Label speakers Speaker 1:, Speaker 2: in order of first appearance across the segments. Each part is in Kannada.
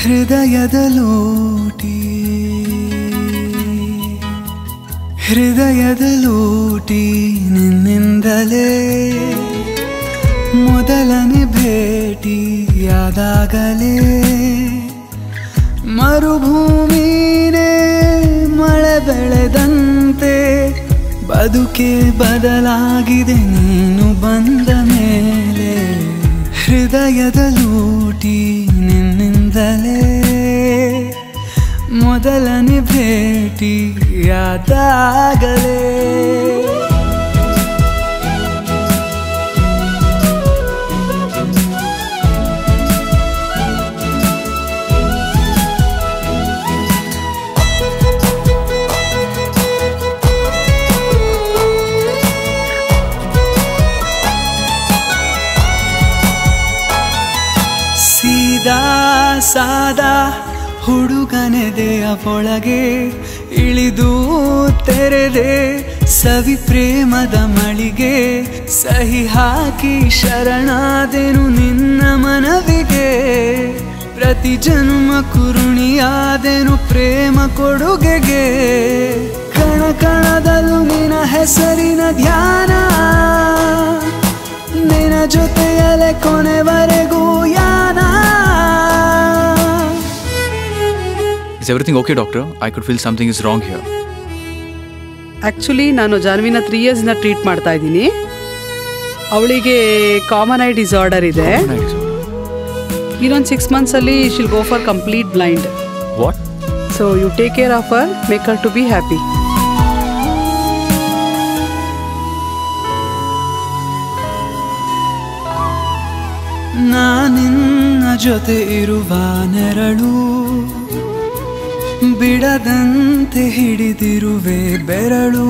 Speaker 1: ಹೃದಯದ ಲೂಟಿ ಹೃದಯದ ಲೂಟಿ ನಿನ್ನಿಂದಲೇ ಮೊದಲನೇ ಭೇಟಿಯಾದಾಗಲೇ ಮರುಭೂಮಿನೇ ಮಳೆ ಬೆಳೆದಂತೆ ಬದುಕೆ ಬದಲಾಗಿದೆ ನೀನು ಬಂದ ಮೇಲೆ ಹೃದಯದ ಲೂಟಿ ನಿನ್ನಿಂದಲೇ ಮೊದಲನೇ ಭೇಟಿಯಾದಾಗಲೇ ಸೀದಾ ಸಾದಾ ಹುಡುಗನೆದೆಯ ಒಳಗೆ ಇಳಿದು ತೆರೆದೆ ಸವಿ ಪ್ರೇಮದ ಮಳಿಗೆ ಸಹಿ ಹಾಕಿ ಶರಣಾದೆನು ನಿನ್ನ ಮನವಿಗೆ ಪ್ರತಿ ಜನ್ಮ ಕುರುಣಿಯಾದೆನು ಪ್ರೇಮ ಕೊಡುಗೆಗೆ ಕಣ ಕಣದಲ್ಲೂ ನಿನ್ನ ಹೆಸರಿನ ಧ್ಯಾನ ನಿನ್ನ ಜೊತೆಯಲೆ ಕೊನೆವರೆಗೂ ಯಾನ
Speaker 2: Is everything okay, doctor? I could feel something is wrong here.
Speaker 3: Actually ನಾನು ಜಾನ್ವಿನ ತ್ರೀ ಇಯರ್ಸ್ನ ಟ್ರೀಟ್ ಮಾಡ್ತಾ ಇದ್ದೀನಿ ಅವಳಿಗೆ ಕಾಮನ್ ಐ ಡಿಸಾರ್ಡರ್ ಇದೆ ಇನ್ನೊಂದು ಸಿಕ್ಸ್ ಮಂತ್ಸಲ್ಲಿ she'll go for complete blind
Speaker 2: What?
Speaker 3: So you take care of her make her to be happy
Speaker 1: ನಾನಿನ್ನ ಜೊತೆ ಇರುವ ನೆರಳು ಬಿಡದಂತೆ ಹಿಡಿದಿರುವೆ ಬೆರಳು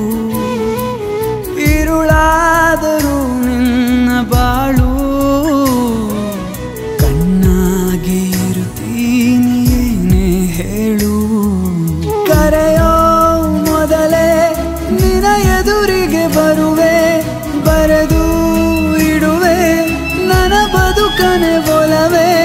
Speaker 1: ಇರುಳಾದರೂ ನಿನ್ನ ಬಾಳು ಕಣ್ಣಾಗಿ ಇರುತ್ತೀನಿ ಏನೇ ಹೇಳು ಕರೆಯೋ ಮೊದಲೇ ನಿನ ಎದುರಿಗೆ ಬರುವೆ ಬರೆದು ಇಡುವೆ ನನ್ನ ಬದುಕನೆ ಒಲವೇ